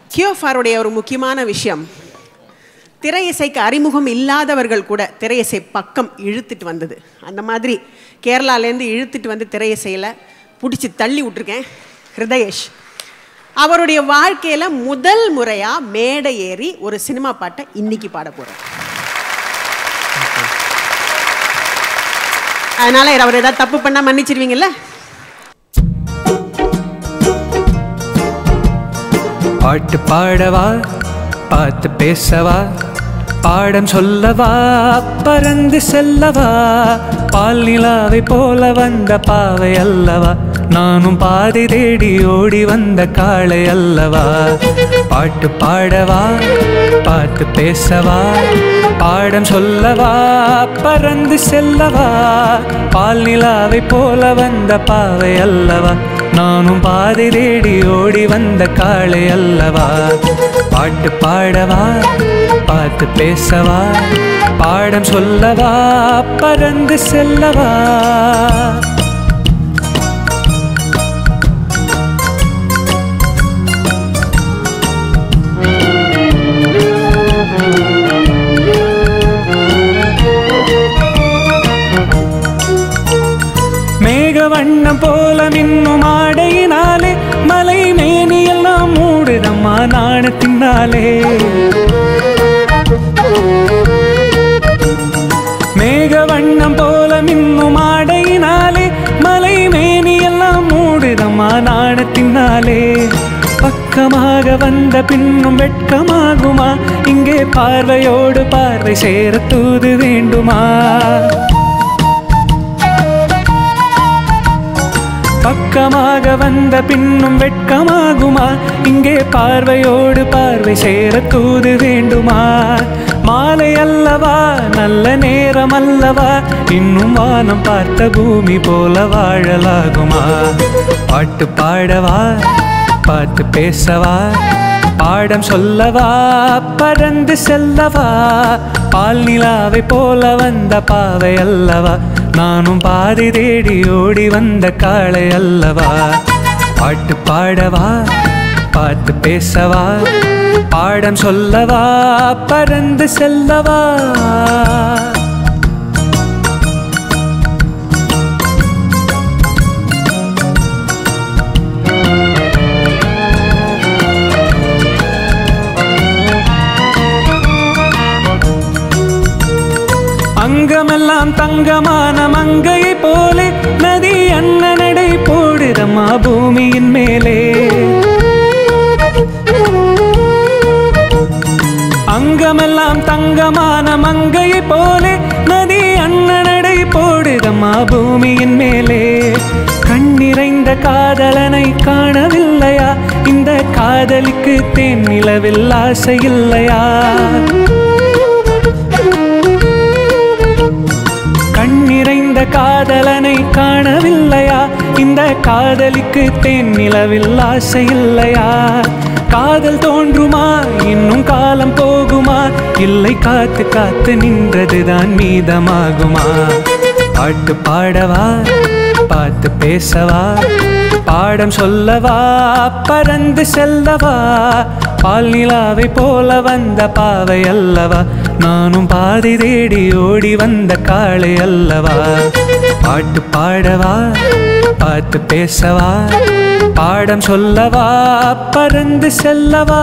கியோஃபாருடைய ஒரு முக்கியமான விஷயம் திரையிசைக்கு அறிமுகம் இல்லாதவர்கள் கூட திரையிசை பக்கம் இழுத்துட்டு வந்தது அந்த மாதிரி கேரளாலேருந்து இழுத்துட்டு வந்து திரையிசையில் பிடிச்சி தள்ளி விட்டுருக்கேன் ஹிருதயேஷ் அவருடைய வாழ்க்கையில் முதல் முறையாக மேடை ஏறி ஒரு சினிமா பாட்டை இன்னைக்கு பாட போகிறேன் அதனால அவர் ஏதாவது தப்பு பண்ணால் மன்னிச்சிருவீங்கல்ல பாட்டு பாடவா பார்த்து பேசவா பாடம் சொல்லவா பறந்து செல்லவா பால் நிலாவை போல வந்த பாவை அல்லவா நானும் பாதை தேடி ஓடி வந்த காளை அல்லவா பாட்டு பாடவா பார்த்து பேசவா பாடம் சொல்லவா பறந்து செல்லவா பால் நிலாவை போல வந்த பாவை அல்லவா நானும் பாதை தேடி ஓடி வந்த காளை அல்லவா பாட்டு பாடவா பார்த்து பேசவா பாடம் சொல்லவா பறந்து செல்லவா மேக வண்ணம் போல மின்னும் ஆடையினாலே மலை மேனியெல்லாம் மூடுதம்மா நாணத்தினாலே மேக வண்ணம் போல மின்னும் ஆடையினாலே மலை மேனியெல்லாம் மூடுதம்மா நாணத்தினாலே பக்கமாக வந்த பின்னும் வெட்கமாகுமா இங்கே பார்வையோடு பார்வை சேர தூது வேண்டுமா பக்கமாக வந்த பின்னும் வெட்கமாகுமா இங்கே பார்வையோடு பார்வை சேர தூது வேண்டுமா மாலை அல்லவா நல்ல நேரம் அல்லவா இன்னும் வானம் பார்த்த பூமி போல வாழலாகுமா பாட்டு பாடவா பார்த்து பேசவா பாடம் சொல்லவா பறந்து செல்லவா பால் நிலாவை போல வந்த பாவை அல்லவா நானும் பாதி தேடி ஓடி வந்த காளை அல்லவா பாட்டு பாடவா பார்த்து பேசவா பாடம் சொல்லவா பறந்து செல்லவா அங்கமெல்லாம் தங்கமான மங்கையை போலே நதி அண்ணனடை போடுதம்மா பூமியின் மேலே அங்கமெல்லாம் தங்கமான மங்கையை போலே நதி அண்ணனடை போடுதம்மா பூமியின் மேலே கண்ணிறைந்த காதலனை காணவில்லையா இந்த காதலிக்கு தேன் நிலவில் ஆசை இல்லையா கண்ணிறைந்த காதலனை காணவில்லையா இந்த காதலிக்கு தேன் நிலவில் ஆசை இல்லையா காதல் தோன்றுமா இன்னும் காலம் போகுமா இல்லை காத்து காத்து நின்றதுதான் மீதமாகுமா பாட்டு பாடவா பார்த்து பேசவா பாடம் சொல்லவா பறந்து செல்லவா பால் நிலாவை போல வந்த பாவை அல்லவா நானும் பாதி தேடி ஓடி வந்த காளை அல்லவா பாட்டு பாடவா பார்த்து பேசவா பாடம் சொல்லவா பறந்து செல்லவா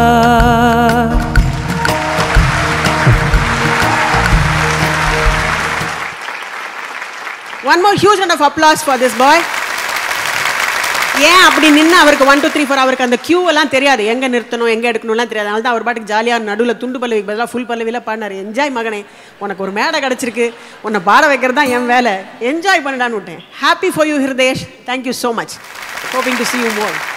one more huge hand of applause for this boy ஏன் அப்படி நின்று அவருக்கு ஒன் டூ த்ரீ ஃபோர் அவருக்கு அந்த கியூ எல்லாம் தெரியாது எங்கே நிறுத்தணும் எங்கே எடுக்கணும்லாம் தெரியாது அதனால தான் அவர் பாட்டுக்கு ஜாலியாக நடுவில் துண்டு பல்லவிக்கு பதிலாக ஃபுல் பல்லவியில் பாடினார் என்ஜாய் மகனே உனக்கு ஒரு மேடை கிடச்சிருக்கு உன்னை பாட வைக்கிறது தான் என் வேலை என்ஜாய் பண்ணிடான்னு விட்டேன் happy for you Hridesh thank you so much hoping to see you more